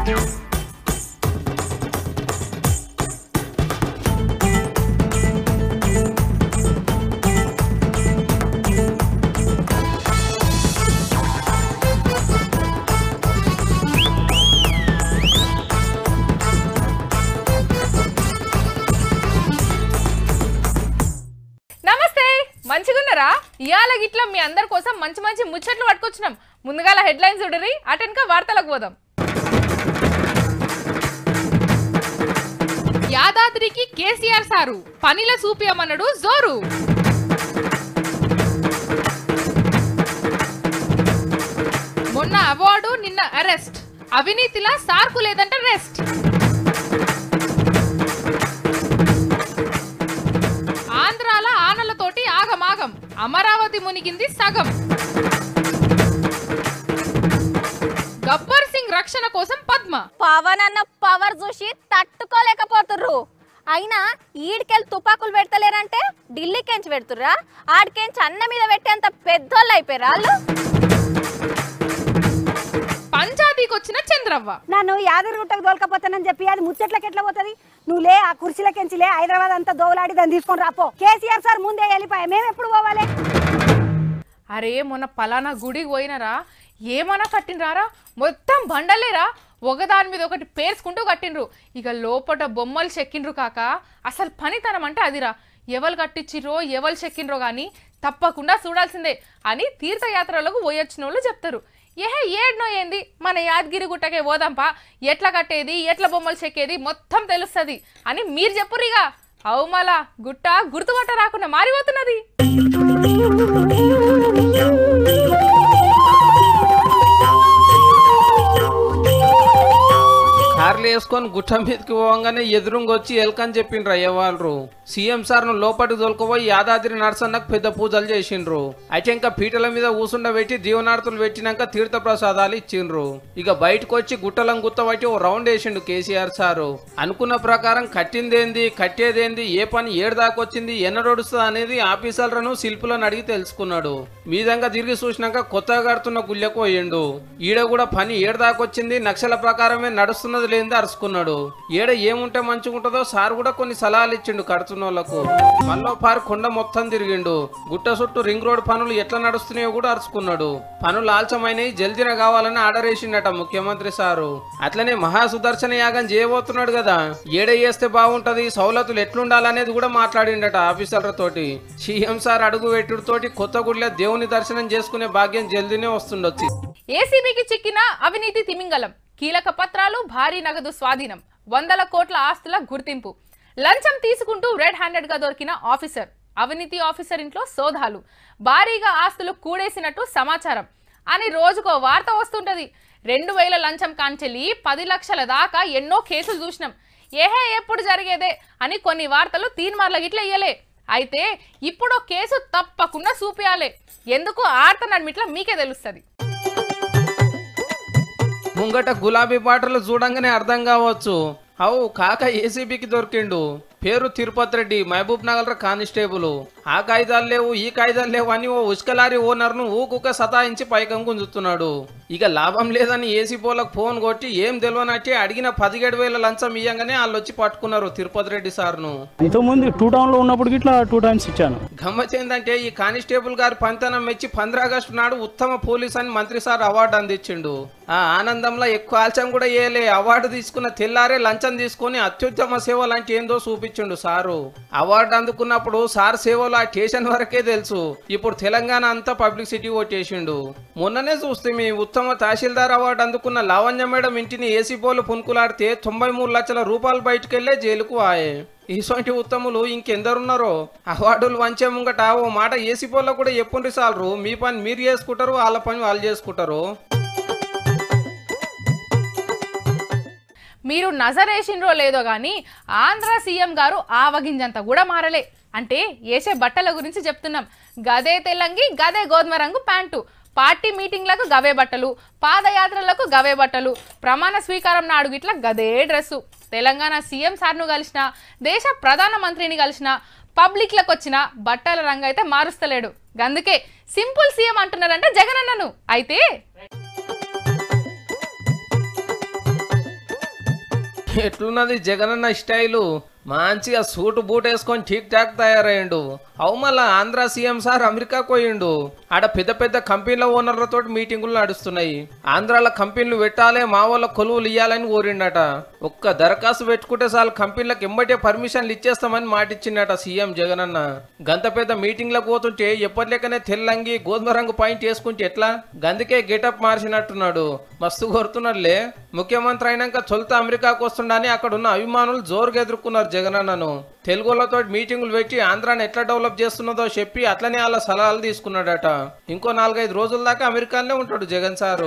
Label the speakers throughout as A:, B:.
A: నమస్తే మంచిగున్నారా ఇవాళ గిట్ల మీ అందరి కోసం మంచి మంచి ముచ్చట్లు పట్టుకొచ్చినాం ముందుగాల హెడ్లైన్స్ చూడరి అటెన్క వార్తలకు పోదాం యాదాద్రికి కేసీఆర్ సారు పనిల చూపియమన్నాడు జోరు మొన్న అవార్డు నిన్న అరెస్ట్ అవినీతిలా సార్కు లేదంట రెస్ట్ ఆంధ్రాల ఆనలతోటి ఆగమాగం అమరావతి మునిగింది సగం గబ్బర్ సింగ్ రక్షణ కోసం పద్మ
B: పవన్ అన్న పవర్ చూసి తట్టుకోలేకపోతుర్రు అయినా ఈడికెళ్ళి తుపాకులు పెడతలేరంటే ఢిల్లీకెంచి పెడుతుర్రా ఆడికెంచి అన్న మీద పెట్టేంత పెద్దోళ్ళు అయిపోయారు వాళ్ళు
A: పంజాబీకి వచ్చిన చంద్రవ్వ
C: నన్ను యాదగిరిగుట్టకు దోలకపోతానని చెప్పి అది ముచ్చట్లకి ఎట్లా పోతుంది నువ్వు లే ఆ కుర్చీలకెంచి లే హైదరాబాద్ అంతా దోవలాడి దాన్ని తీసుకొని రాపో కేసీఆర్ సార్ ముందే వెళ్ళిపోయా మేము ఎప్పుడు పోవాలి
A: అరే మొన్న పలానా గుడికి పోయినరా ఏమన్నా కట్టినరారా మొత్తం బండలేరా ఒకదాని మీద ఒకటి పేర్చుకుంటూ కట్టిండ్రు ఇక లోపట బొమ్మలు చెక్కిండ్రు కాక అసలు పనితనం అంటే అదిరా ఎవరు కట్టించిర్రో ఎవరు చెక్కిండ్రో కానీ తప్పకుండా చూడాల్సిందే అని తీర్థయాత్రలకు పోయొచ్చిన వాళ్ళు చెప్తారు ఏహే ఏడ్నో ఏంది మన యాదగిరి గుట్టకే పోదాంపా ఎట్లా కట్టేది ఎట్లా బొమ్మలు చెక్కేది మొత్తం తెలుస్తుంది అని మీరు చెప్పురిగా అవుమలా గుట్ట గుర్తుపట్ట రాకుండా మారిపోతున్నది
D: కార్లు వేసుకొని గుట్ట మీదకి పోవంగానే ఎదురుంగొచ్చి ఎల్కని చెప్పిండ్రు అయ్యవాళ్ళు సీఎం సార్ను లోపలికి దొలకపోయి యాదాద్రి నరసన్నకు పెద్ద పూజలు చేసిండ్రు అయితే ఇంకా పీటల మీద కూసుండబెట్టి దీవనార్తులు పెట్టినాక తీర్థ ప్రసాదాలు ఇచ్చిండ్రు ఇక బయటకు వచ్చి గుట్టలం గుత్తబట్టి ఓ రౌండ్ వేసిండు కేసీఆర్ సారు అనుకున్న ప్రకారం కట్టిందేంది కట్టేదేంది ఏ పని ఏడు దాకా వచ్చింది ఎన్నడొడుస్తుంది అనేది ఆఫీసర్లను శిల్పులను అడిగి తెలుసుకున్నాడు మీదంగా తిరిగి చూసినాక కొత్తగా కడుతున్న గుళ్ళకు పోయిండు ఈడ కూడా పని ఏడు దాకా వచ్చింది నక్షల ప్రకారమే నడుస్తున్నది లేనిది అరుచుకున్నాడు ఏడ ఏముంటే మంచిగుంటుందో సార్ కూడా కొన్ని సలహాలు ఇచ్చిండు కడుతున్న వాళ్ళకు మళ్ళీ పారు కొండ మొత్తం తిరిగిండు గుట్ట చుట్టూ రింగ్ రోడ్ పనులు ఎట్లా నడుస్తున్నాయో కూడా అరుచుకున్నాడు పనులు ఆల్చమైనవి జల్దిన కావాలని ఆర్డర్ వేసిండట ముఖ్యమంత్రి సారు అట్లనే మహా సుదర్శన యాగం చేయబోతున్నాడు కదా ఏడ చేస్తే బాగుంటది సౌలతులు ఎట్లుండాలనేది కూడా మాట్లాడిండట ఆఫీసర్లతోటి సీఎం సార్ అడుగు పెట్టుడుతోటి కొత్త గుడిలో దేవుని దర్శనం చేసుకునే భాగ్యం జల్దీనే వస్తుండొచ్చు
A: ఏసీబీకి చిక్కిన అవినీతి తిమింగలం కీలక పత్రాలు భారీ నగదు స్వాధీనం వందల కోట్ల ఆస్తుల గుర్తింపు లంచం తీసుకుంటూ రెడ్ హ్యాండెడ్ గా దొరికిన ఆఫీసర్ అవినీతి ఆఫీసర్ ఇంట్లో సోదాలు భారీగా ఆస్తులు కూడేసినట్టు సమాచారం అని రోజుకో వార్త వస్తుంటది రెండు వేల లంచం కాంచెల్లి పది లక్షల దాకా ఎన్నో కేసులు చూసినాం ఏహే ఎప్పుడు జరిగేదే అని కొన్ని వార్తలు తీన్మార్ల గిట్ల ఇయ్యలే అయితే ఇప్పుడు కేసు తప్పకుండా చూపియాలి ఎందుకు ఆర్త నడిమిట్ల మీకే తెలుస్తుంది
D: ముంగట గులాబీ బాటలు చూడంగానే అర్థం కావచ్చు అవు కాక ఏసీబీకి దొరికిండు పేరు తిరుపతి రెడ్డి మహబూబ్ నగర్ కానిస్టేబుల్ ఆ కాగితాలు లేవు ఈ కాగితాలు లేవు అని ఓ ఉష్కలారి ఓనర్ను ఊకుక సతాయించి పైకం గుంజుతున్నాడు ఇక లాభం లేదని ఏసీ పోలకు ఫోన్ కొట్టి ఏం తెలియనట్టి అడిగిన పదిహేడు వేల లంచం ఇయ్యంగానే వాళ్ళు వచ్చి పట్టుకున్నారు తిరుపతి రెడ్డి సార్ను
E: ఇంతకుముందు టూ టౌన్లో ఉన్నప్పుడు ఇట్లా టూ టైమ్స్ ఇచ్చాను
D: గమ్మత్ ఏంటంటే ఈ కానిస్టేబుల్ గారి పనితనం మెచ్చి పంద్ర ఆగస్టు నాడు ఉత్తమ పోలీస్ అని మంత్రి సార్ అవార్డు అందించిండు ఆ ఆనందంలో ఎక్కువ ఆల్చం కూడా వేయలే అవార్డు తీసుకున్న తెల్లారే లంచం తీసుకొని అత్యుత్తమ సేవ లాంటి ఏందో చూపించిండు సారు అవార్డు అందుకున్నప్పుడు సార్ సేవలు ఆ స్టేషన్ వరకే తెలుసు ఇప్పుడు తెలంగాణ అంతా పబ్లిసిటీ ఓటేసిండు మొన్ననే చూస్తే మీ ఉత్తమ తహసీల్దార్ అవార్డు అందుకున్న లావణ్య మేడం ఇంటిని ఏసీ పోలు పునుకులాడితే తొంభై మూడు లక్షల రూపాయలు బయటకెళ్లే జైలుకు ఆయే ఇటువంటి ఉత్తములు ఇంకెందరున్నారో అవార్డులు వంచే ముంగట ఓ మాట ఏసీ పోల్లో కూడా ఎప్పుడు సాలరు మీ పని మీరు చేసుకుంటారు వాళ్ళ పని వాళ్ళు చేసుకుంటారు
A: మీరు నజరేసిండ్రో లేదో కానీ ఆంధ్ర సీఎం గారు ఆవగింజంత కూడా మారలే అంటే వేసే బట్టల గురించి చెప్తున్నాం గదే తెల్లంగి గదే గోధుమ రంగు ప్యాంటు పార్టీ మీటింగ్లకు గవే బట్టలు పాదయాత్రలకు గవే బట్టలు ప్రమాణ స్వీకారం నాడు గిట్ల గదే డ్రెస్సు తెలంగాణ సీఎం సార్ను కలిసిన దేశ ప్రధాన మంత్రిని కలిసిన పబ్లిక్లకు వచ్చిన బట్టల రంగు అయితే మారుస్తలేడు అందుకే సింపుల్ సీఎం అంటున్నారంటే జగన్ అన్నను అయితే
D: ఎట్లున్నది జగనన్న స్టైలు మంచిగా సూటు బూట్ వేసుకొని ఠీక్ ఠాక్ తయారయ్యిండు అవు మళ్ళా ఆంధ్ర సీఎం సార్ అమెరికా పోయిండు ఆడ పెద్ద పెద్ద కంపెనీల ఓనర్లతో మీటింగులు నడుస్తున్నాయి ఆంధ్రాల కంపెనీలు పెట్టాలి మా వాళ్ళ కొలువులు ఇయ్యాలని కోరిండట ఒక్క దరఖాస్తు పెట్టుకుంటే చాలు కంపెనీలకు ఎమ్మటే పర్మిషన్లు ఇచ్చేస్తామని మాటిచ్చిండట సీఎం జగనన్న గంత పెద్ద మీటింగ్లకు పోతుంటే ఎప్పటిలేకనే తెల్లంగి గోధుమ రంగు పాయింట్ వేసుకుంటే ఎట్లా గందుకే గెటప్ మార్చినట్టున్నాడు మస్తు కొడుతున్నాడులే ముఖ్యమంత్రి అయినాక తొలుత అమెరికాకు వస్తుండని అక్కడ ఉన్న అభిమానులు జోరుగా ఎదుర్కొన్నారు జగనన్నను తెలుగులతో మీటింగులు పెట్టి ఆంధ్రాని ఎట్లా డెవలప్ చేస్తున్నదో చెప్పి అట్లనే వాళ్ళ సలహాలు తీసుకున్నాడట ఇంకో నాలుగైదు రోజుల దాకా అమెరికాలోనే ఉంటాడు జగన్ సారు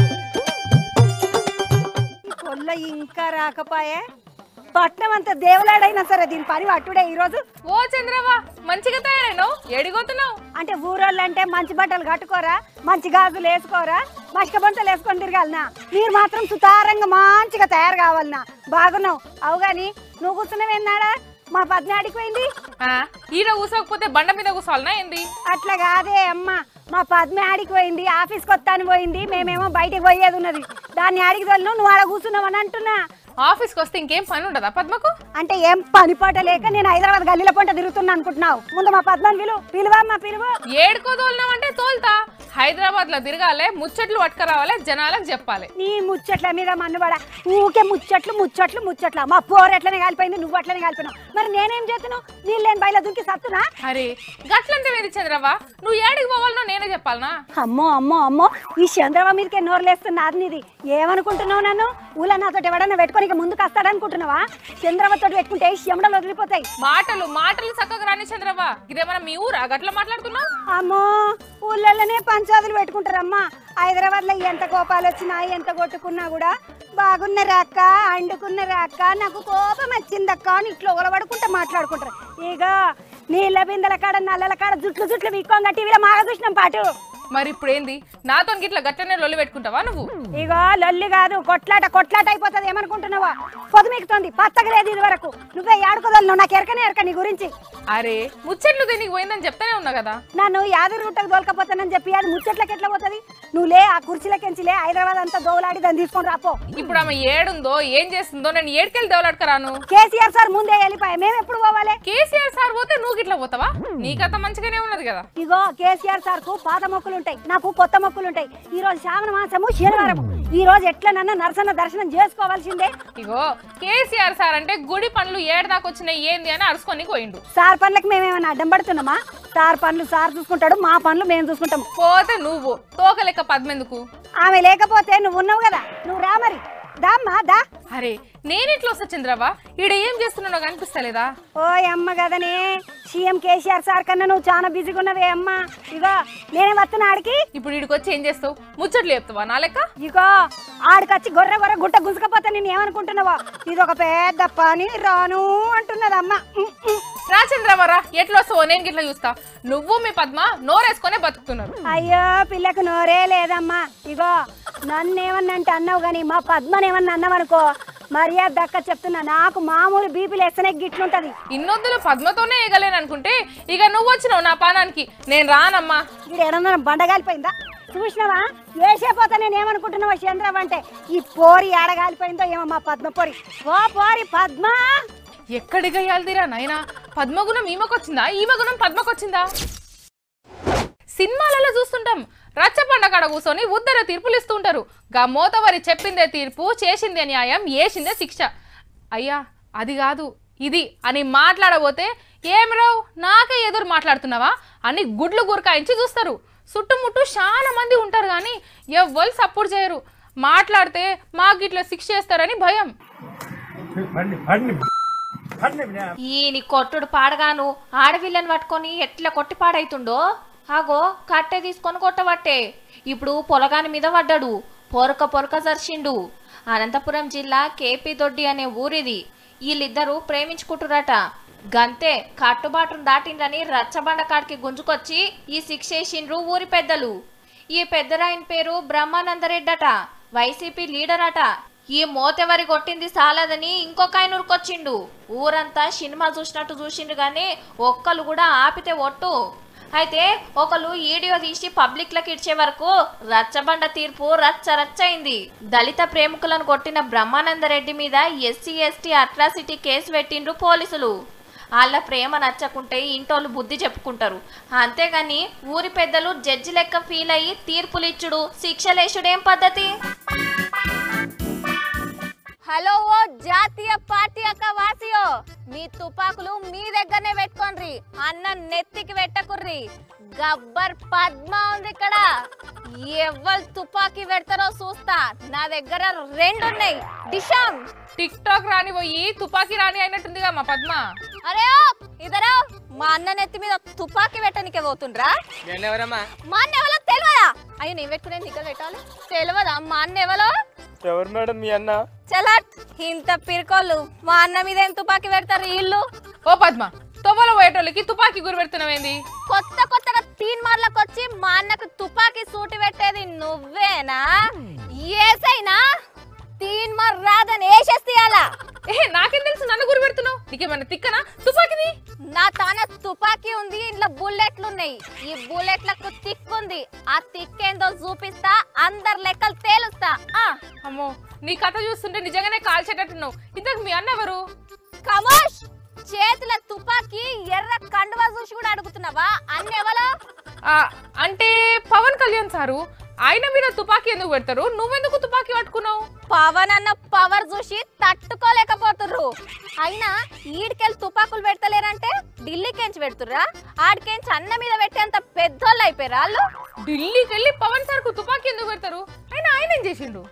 C: కొల్ల ఇంకా రాకపాయే పట్నం అంతా దేవులాడైనా సరే దీని పని పట్టుడే ఈరోజు
A: ఓ చంద్రవ్వ మంచిగా తయారైనావు ఏడిగోతున్నావు
C: అంటే ఊరోళ్ళు అంటే మంచి బట్టలు కట్టుకోరా మంచి గాజులు వేసుకోరా మష్క బంతలు వేసుకొని తిరగాలనా మీరు మాత్రం సుతారంగా మంచిగా తయారు కావాలనా బాగున్నావు అవు గాని నువ్వు కూర్చున్నావేన్నాడా మా పద్మ ఆడిపోయింది
A: ఆ, ఈడ కూసోకపోతే బండ మీద కూసోవాలనా ఏంది
C: అట్లా కాదే అమ్మ మా పద్మ ఆడికి పోయింది ఆఫీస్కి వస్తాను పోయింది మేమేమో బయటికి పోయేది ఉన్నది దాన్ని ఆడికి తోలను నువ్వు ఆడ కూర్చున్నావు అని అంటున్నా
A: ఆఫీస్కి వస్తే ఇంకేం పని ఉండదా పద్మకు
C: అంటే ఏం పని పాట లేక నేను హైదరాబాద్ గల్లీల పంట తిరుగుతున్నా అనుకుంటున్నావు ముందు మా పద్మని పిలువు పిలువమ్మా పిలువు
A: ఏడుకో తోలినావంటే తోల్తా హైదరాబాద్ లో తిరగాలి ముచ్చట్లు పట్టుకురావాలి జనాలకు చెప్పాలి
C: నీ ముచ్చట్ల మీద మన్నుబడ ఊకే ముచ్చట్లు ముచ్చట్లు ముచ్చట్ల మా పోరు ఎట్లనే కాలిపోయింది నువ్వు అట్లనే కాలిపోయినావు మరి నేనేం చేస్తున్నావు నీళ్ళు లేని బయట దుంకి సత్తునా
A: అరే గట్లంటే వేది చంద్రవ్వ నువ్వు ఏడికి పోవాలనో నేనే చెప్పాలనా
C: అమ్మో అమ్మో అమ్మో ఈ చంద్రబాబు మీదకే నోరు లేస్తున్నా అది నీది ఏమనుకుంటున్నావు నన్ను ఊళ్ళో నాతో ఎవడన్నా పెట్టుకొని ఇక ముందుకు వస్తాడనుకుంటున్నావా చంద్రబాబు తోటి పెట్టుకుంటే చెమడలు వదిలిపోతాయి
A: మాటలు మాటలు చక్కగా రాని చంద్రవ్వ ఇదేమన్నా మీ ఊరా గట్ల మాట్లాడుతున్నావు
C: అమ్మో ఊళ్ళల్లోనే పంచాదులు పెట్టుకుంటారమ్మా హైదరాబాద్ లో ఎంత కోపాలు వచ్చినా ఎంత కొట్టుకున్నా కూడా బాగున్నరా అక్క అండుకున్నరా అక్క నాకు కోపం వచ్చిందక్క అని ఇట్లా ఒలబడుకుంటా మాట్లాడుకుంటారు ఇక నీళ్ళ బిందెల కాడ నల్లల కాడ జుట్లు జుట్లు వీక్కోంగా టీవీలో మాగ చూసినాం పాటు
A: మరి ఇప్పుడు ఏంది నాతో గిట్ల గట్లనే లొల్లి పెట్టుకుంటావా నువ్వు
C: ఇగో లొల్లి కాదు కొట్లాట కొట్లాట అయిపోతుంది ఏమనుకుంటున్నావా పొదుమికుతోంది పచ్చగా లేదు ఇది వరకు నువ్వే ఏడుకోదలు నాకు ఎరకనే ఎరక నీ గురించి
A: అరే ముచ్చట్లు దీనికి పోయిందని చెప్తానే ఉన్నా కదా
C: నన్ను యాదగిరి గుట్టకు దోలకపోతానని చెప్పి అది ముచ్చట్లకి ఎట్లా పోతుంది నువ్వు లే ఆ కుర్చీలకెంచి లే హైదరాబాద్ అంతా దోవలాడి దాన్ని తీసుకొని రాపో
A: ఇప్పుడు ఆమె ఏడుందో ఏం చేస్తుందో నేను ఏడుకెళ్ళి దేవలాడకరాను
C: కేసీఆర్ సార్ ముందే వెళ్ళిపోయా మేము ఎప్పుడు పోవాలి
A: కేసీఆర్ సార్ పోతే నువ్వు గిట్ల పోతావా నీకంత మంచిగానే ఉన్నది కదా
C: ఇగో కేసీఆర్ సార్ కు పాత మొక్కులు ఉంటాయి నాకు కొత్త మొక్కులు ఉంటాయి ఈ రోజు శ్రావణ మాసము శనివారము ఈ రోజు ఎట్లనన్నా నరసన్న దర్శనం చేసుకోవాల్సిందే
A: ఇగో కేసీఆర్ సార్ అంటే గుడి పనులు ఏడదాకా వచ్చినాయి ఏంది అని అరుచుకొని పోయిండు
C: సార్ పనులకు మేమేమైనా అడ్డం పడుతున్నామా సార్ పనులు సార్ చూసుకుంటాడు మా పనులు మేము చూసుకుంటాము
A: పోతే నువ్వు తోక లెక్క పద్మెందుకు
C: ఆమె లేకపోతే నువ్వు ఉన్నావు కదా నువ్వు రా మరి దామ్మా దా
A: అరే నేను ఇట్లా వస్తా చంద్రవ్వ ఈడ ఏం చేస్తున్నానో కనిపిస్తలేదా
C: ఓ అమ్మ కదనే సీఎం కేసీఆర్ సార్ కన్నా నువ్వు చాలా బిజీగా ఉన్నవే అమ్మ ఇగో నేనే వస్తున్నా ఆడికి
A: ఇప్పుడు ఈడికి వచ్చి ఏం చేస్తావు ముచ్చట్లు చెప్తావా నా లెక్క
C: ఇగో ఆడికొచ్చి గొర్రె గొర్రె గుట్ట గుంజుకపోతే నేను ఏమనుకుంటున్నావా ఇది ఒక పెద్ద పని రాను అంటున్నదమ్మ ఉమ్, ఉమ్.
A: రా చంద్రవ్వ రా ఎట్లా వస్తావో నేను గిట్ల చూస్తా నువ్వు మీ పద్మ నోరేసుకొనే బతుకుతున్నారు
C: అయ్యో పిల్లకు నోరే లేదమ్మా ఇగో నన్ను ఏమన్నా అంటే అన్నావు కానీ మా పద్మని ఏమన్నా అన్నావనుకో మర్యాద దక్క చెప్తున్నా నాకు మామూలు బీపీలు ఎస్తనే గిట్లుంటది
A: ఇన్నొద్దులు పద్మతోనే ఎగలేను అనుకుంటే ఇక నువ్వు వచ్చినావు నా పానానికి నేను రానమ్మా
C: ఇక్కడ ఏడన్నా బండగాలిపోయిందా చూసినావా వేసేపోతా నేను ఏమనుకుంటున్నావా చంద్రబాబు అంటే ఈ పోరి ఏడగాలిపోయిందో ఏమో మా పద్మ పోరి ఓ పోరి పద్మ
A: ఎక్కడికి అయ్యాలిదిరా నాయనా పద్మగుణం ఈమెకొచ్చిందా ఈమె గుణం పద్మకొచ్చిందా సినిమాలలో చూస్తుంటాం రచ్చ పండగడ కూర్చొని ఉద్దర తీర్పులు ఇస్తూ ఉంటారు గా మోతవరి చెప్పిందే తీర్పు చేసిందే న్యాయం ఏసిందే శిక్ష అయ్యా అది కాదు ఇది అని మాట్లాడబోతే ఏమిరావు నాకే ఎదురు మాట్లాడుతున్నావా అని గుడ్లు గురకాయించి చూస్తారు చుట్టుముట్టు చాలా మంది ఉంటారు కానీ ఎవ్వరు సపోర్ట్ చేయరు మాట్లాడితే మాకు ఇట్లా శిక్ష చేస్తారని భయం
B: ఈయన కొట్టుడు పాడగాను ఆడవిల్లని పట్టుకొని ఎట్లా కొట్టి పాడైతుండో ఆగో కట్టె తీసుకొని కొట్టబట్టే ఇప్పుడు పొలగాని మీద పడ్డాడు పొరక పొరక జర్షిండు అనంతపురం జిల్లా కేపీ దొడ్డి అనే ఊరిది వీళ్ళిద్దరూ ప్రేమించుకుంటురట గంతే కట్టుబాటును దాటిండ్రని రచ్చబండ కాడికి గుంజుకొచ్చి ఈ శిక్ష వేసిండ్రు ఊరి పెద్దలు ఈ పెద్దరాయన పేరు బ్రహ్మానందరెడ్డట వైసీపీ లీడర్ అట ఈ మోతెవరి కొట్టింది సాలదని ఇంకొక ఆయన ఉరికొచ్చిండు ఊరంతా సినిమా చూసినట్టు చూసిండు గాని ఒక్కలు కూడా ఆపితే ఒట్టు అయితే ఒకరు వీడియో తీసి పబ్లిక్లకు ఇచ్చే వరకు రచ్చబండ తీర్పు రచ్చ రచ్చ అయింది దళిత ప్రేమికులను కొట్టిన బ్రహ్మానందరెడ్డి మీద ఎస్సీ ఎస్టీ అట్రాసిటీ కేసు పెట్టిండ్రు పోలీసులు వాళ్ళ ప్రేమ నచ్చకుంటే ఇంటోళ్ళు బుద్ధి చెప్పుకుంటారు అంతేగాని ఊరి పెద్దలు జడ్జి లెక్క ఫీల్ అయ్యి తీర్పులు ఇచ్చుడు శిక్షలేసుడేం పద్ధతి
F: హలో ఓ జాతీయ పార్టీ యొక్క వాసియో మీ తుపాకులు మీ దగ్గరనే పెట్టుకోండి అన్న నెత్తికి పెట్టకుర్రి గబ్బర్ పద్మ ఉంది ఇక్కడ ఎవ్వరు తుపాకీ పెడతారో చూస్తా నా దగ్గర రెండు ఉన్నాయి డిషాం
A: టిక్ టాక్ రాని పోయి తుపాకీ రాని అయినట్టుందిగా మా పద్మ
F: అరే ఓ, ఇదరా మా అన్న నెత్తి మీద తుపాకీ పెట్టనికే పోతుండ్రా మా అన్న ఎవరో తెలియదా అయ్యో నేను పెట్టుకునే ఇక్కడ పెట్టాలి తెలియదా మా అన్న ఎవరో
G: ఎవరు మేడం మీ అన్న
F: చలట్ ఇంత పిరికోళ్ళు మా అన్న మీద ఏం తుపాకీ పెడతారు వీళ్ళు
A: ఓ పద్మ తొవ్వలో పోయేటోళ్ళకి తుపాకీ గురి పెడుతున్నావేంది
F: కొత్త కొత్తగా తీన్ మార్లకు వచ్చి మా అన్నకు తుపాకీ సూటి పెట్టేది నువ్వేనా ఏసైనా తీన్ మార్ రాదని వేసేస్తేయాలా
A: ఏ నాకేం తెలుసు నన్ను గురి పెడుతున్నావు నీకేమన్నా తిక్కనా తుపాకీది
F: నా తాన తుపాకీ ఉంది ఇంట్లో బుల్లెట్లు ఉన్నాయి ఈ బుల్లెట్లకు తిక్కు ఉంది ఆ తిక్కేందో చూపిస్తా అందరి లెక్కలు తేలుస్తా ఆ
A: అమ్మో నీ కథ చూస్తుంటే నిజంగానే కాల్చేటట్టున్నావు ఇంతకు మీ అన్న ఎవరు
F: కమోష్ చేతుల తుపాకీ ఎర్ర కండువా చూసి కూడా అడుగుతున్నావా అన్నెవలో
A: ఆ, అంటే పవన్ కళ్యాణ్ సారు ఆయన మీద తుపాకీ ఎందుకు పెడతారు నువ్వెందుకు తుపాకీ పట్టుకున్నావు
F: పవన్ అన్న పవర్ చూసి తట్టుకోలేకపోతుర్రు అయినా ఈడికెళ్ళి తుపాకులు పెడతలేరంటే ఢిల్లీకెంచి పెడుతుర్రా ఆడికెంచి అన్న మీద పెట్టేంత పెద్దోళ్ళు అయిపోయారు వాళ్ళు
A: ఢిల్లీకి వెళ్ళి పవన్ సార్ కు తుపాకీ ఎందుకు పెడతారు ఆయన ఆయన ఏం చేసిండు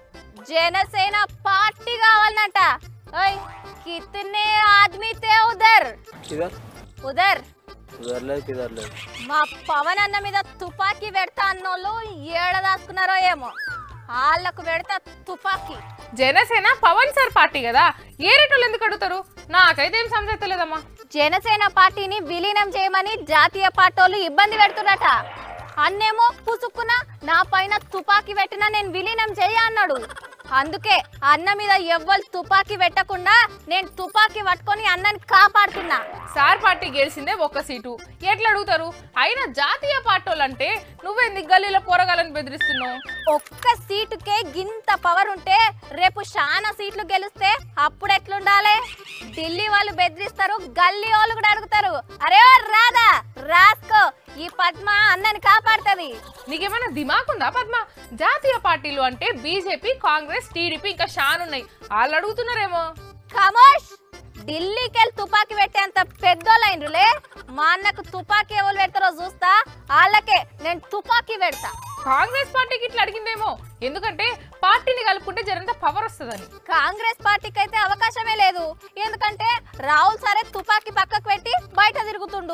F: జనసేన పార్టీ కావాలంట ఓయ్ కితనే ఆద్మీ తే ఉదర్
G: కిదర్
F: ఉదర్
G: కిదర్ లేదు కిదర్ లేదు
F: మా పవన్ అన్న మీద తుపాకీ పెడతా అన్నోళ్ళు ఏడ దాచుకున్నారో ఏమో వాళ్ళకు పెడతా తుపాకీ
A: జనసేన పవన్ సార్ పార్టీ కదా ఏ రేటోళ్ళు ఎందుకు అడుగుతారు నాకైతే ఏం సమజైతలేదమ్మా
F: జనసేన పార్టీని విలీనం చేయమని జాతీయ పార్టీలు ఇబ్బంది పెడుతున్నట అన్నేమో పుసుక్కున నా పైన తుపాకీ పెట్టినా నేను విలీనం చేయ అన్నాడు అందుకే అన్న మీద ఎవ్వరు తుపాకీ పెట్టకుండా నేను తుపాకీ పట్టుకొని అన్నని కాపాడుతున్నా
A: సార్ పార్టీ గెలిచిందే ఒక్క సీటు ఎట్లా అడుగుతారు అయినా జాతీయ పార్టీలు అంటే నువ్వెందుకు గల్లీలో పోరగాలని బెదిరిస్తున్నావు
F: ఒక్క సీటుకే గింత పవర్ ఉంటే రేపు చాలా సీట్లు గెలిస్తే అప్పుడు ఎట్లుండాలి ఢిల్లీ వాళ్ళు బెదిరిస్తారు గల్లీ వాళ్ళు కూడా అడుగుతారు అరే ఓ రాదా రాసుకో ఈ పద్మ అన్నని కాపాడుతుంది
A: నీకేమైనా దిమాకుందా పద్మ జాతీయ పార్టీలు అంటే బీజేపీ కాంగ్రెస్ టీడీపీ ఇంకా షాన్ ఉన్నాయి వాళ్ళు అడుగుతున్నారేమో
F: ఖమోష్ ఢిల్లీకి వెళ్ళి తుపాకీ పెట్టేంత పెద్దోళ్ళైనరులే మా అన్నకు తుపాకీ ఎవరు పెడతారో చూస్తా వాళ్ళకే నేను తుపాకీ పెడతా
A: కాంగ్రెస్ పార్టీకి ఇట్లా అడిగిందేమో ఎందుకంటే పార్టీని కలుపుకుంటే జరంత పవర్ వస్తుందని
F: కాంగ్రెస్ పార్టీకి అయితే అవకాశమే లేదు ఎందుకంటే రాహుల్ సరే తుపాకీ పక్కకు పెట్టి బయట తిరుగుతుండు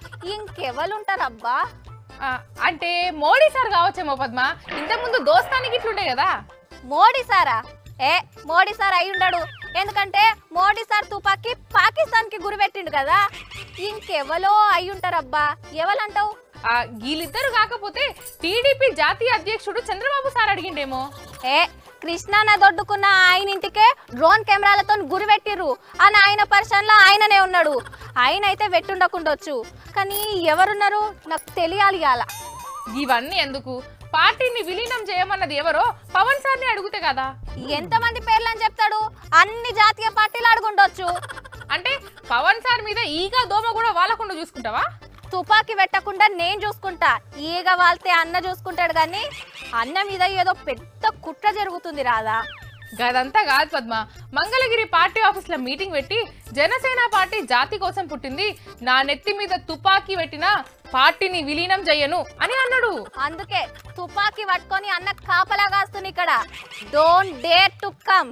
F: ఇంకెవరుంటారబ్బా
A: ఆ, అంటే మోడీ సార్ కావచ్చేమో పద్మ ఇంతకుముందు దోస్తానికి ఇట్లుండే కదా
F: మోడీ సారా ఏ మోడీ సార్ అయి ఉండడు ఎందుకంటే మోడీ సార్ తుపాకీ పాకిస్తాన్ కి గురి పెట్టిండు కదా ఇంకెవలో అయి ఉంటారబ్బా ఎవలంటావు
A: ఆ, వీళ్ళిద్దరు కాకపోతే టీడీపీ జాతీయ అధ్యక్షుడు చంద్రబాబు సార్ అడిగిండేమో
F: ఏ కృష్ణా నది ఒడ్డుకున్న ఆయన ఇంటికే డ్రోన్ కెమెరాలతో గురి పెట్టిర్రు అని ఆయన పర్సన్లో ఆయననే ఉన్నాడు ఆయన అయితే వెట్టుండకుండొచ్చు కానీ ఎవరున్నారు నాకు తెలియాలి అలా
A: ఇవన్నీ ఎందుకు పార్టీని విలీనం చేయమన్నది ఎవరో పవన్ సార్ని అడిగితే కదా
F: ఎంతమంది పేర్లని చెప్తాడు అన్ని జాతీయ పార్టీలు అడుగుండొచ్చు
A: అంటే పవన్ సార్ మీద ఈగ దోమ కూడా వాళ్ళకుండా చూసుకుంటావా
F: తుపాకీ పెట్టకుండా నేను చూసుకుంటా ఈగ వాళ్తే అన్న చూసుకుంటాడు కానీ అన్న మీద ఏదో పెద్ద కుట్ర జరుగుతుంది రాదా
A: గదంతా కాదు పద్మ మంగళగిరి పార్టీ ఆఫీస్ లో మీటింగ్ పెట్టి జనసేన పార్టీ జాతి కోసం పుట్టింది నా నెత్తి మీద తుపాకీ పెట్టిన పార్టీని విలీనం చెయ్యను అని అన్నాడు
F: అందుకే తుపాకీ పట్టుకొని అన్న కాపలా కాస్తుంది ఇక్కడ డోంట్ డేర్ టు కమ్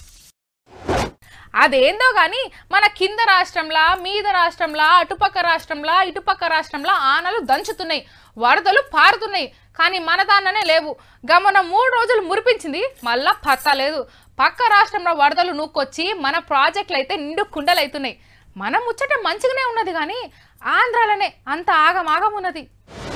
A: అదేందో గాని మన కింద రాష్ట్రంలా మీద రాష్ట్రంలా అటుపక్క రాష్ట్రంలా ఇటుపక్క రాష్ట్రంలా ఆనలు దంచుతున్నాయి వరదలు పారుతున్నాయి కానీ మన దాన్ననే లేవు గమన మూడు రోజులు మురిపించింది మళ్ళా పత్తా లేదు పక్క రాష్ట్రంలో వరదలు నూక్కొచ్చి మన ప్రాజెక్టులు అయితే నిండు కుండలవుతున్నాయి మన ముచ్చట మంచిగానే ఉన్నది కానీ ఆంధ్రాలనే అంత ఆగమాగం ఉన్నది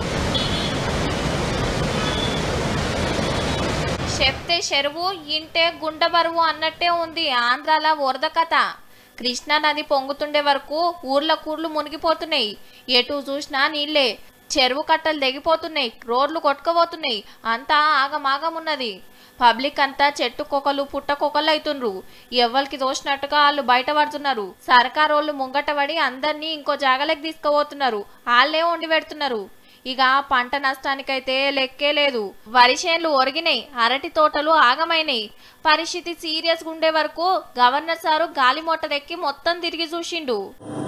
B: చెప్తే చెరువు ఇంటే గుండె బరువు అన్నట్టే ఉంది ఆంధ్రాల వరద కథ కృష్ణా నది పొంగుతుండే వరకు ఊర్ల కూర్లు మునిగిపోతున్నాయి ఎటు చూసినా నీళ్ళే చెరువు కట్టలు తెగిపోతున్నాయి రోడ్లు కొట్టుకుపోతున్నాయి అంతా ఆగమాగం ఉన్నది పబ్లిక్ అంతా చెట్టు కుక్కలు పుట్ట కుక్కలు అవుతుండ్రు ఎవ్వరికి తోచినట్టుగా వాళ్ళు బయట పడుతున్నారు సర్కార్ వాళ్ళు ముంగట పడి అందరినీ ఇంకో జాగలకు తీసుకుపోతున్నారు వాళ్ళే వండి పెడుతున్నారు ఇక పంట నష్టానికైతే లెక్కే లేదు వరి చేన్లు ఒరిగినాయి అరటి తోటలు ఆగమైనాయి పరిస్థితి సీరియస్గా ఉండే వరకు గవర్నర్ సారు గాలి మోటార్ ఎక్కి మొత్తం తిరిగి చూసిండు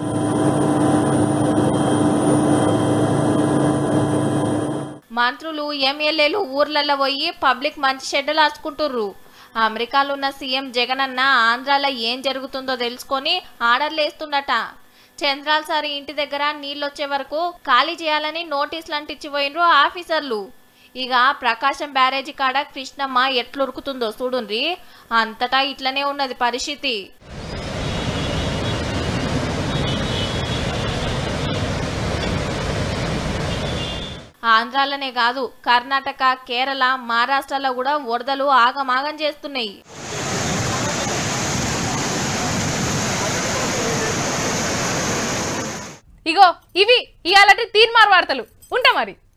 B: మంత్రులు ఎమ్మెల్యేలు ఊర్లలో పోయి పబ్లిక్ మంచి షెడ్యూల్ ఆర్చుకుంటుర్రు అమెరికాలో ఉన్న సీఎం జగన్ అన్న ఆంధ్రాలో ఏం జరుగుతుందో తెలుసుకొని ఆర్డర్లు వేస్తుండట చంద్రాల్ సార్ ఇంటి దగ్గర నీళ్ళు వచ్చే వరకు ఖాళీ చేయాలని నోటీసులు అంటించిపోయినరు ఆఫీసర్లు ఇక ప్రకాశం బ్యారేజీ కాడ కృష్ణమ్మ ఎట్లురుకుతుందో చూడుండ్రి అంతటా ఇట్లనే ఉన్నది పరిస్థితి ఆంధ్రాలోనే కాదు కర్ణాటక కేరళ మహారాష్ట్రలో కూడా వరదలు ఆగమాగం చేస్తున్నాయి
A: ఇగో ఇవి ఇవాళ తీన్మార్ వార్తలు ఉంటా మరి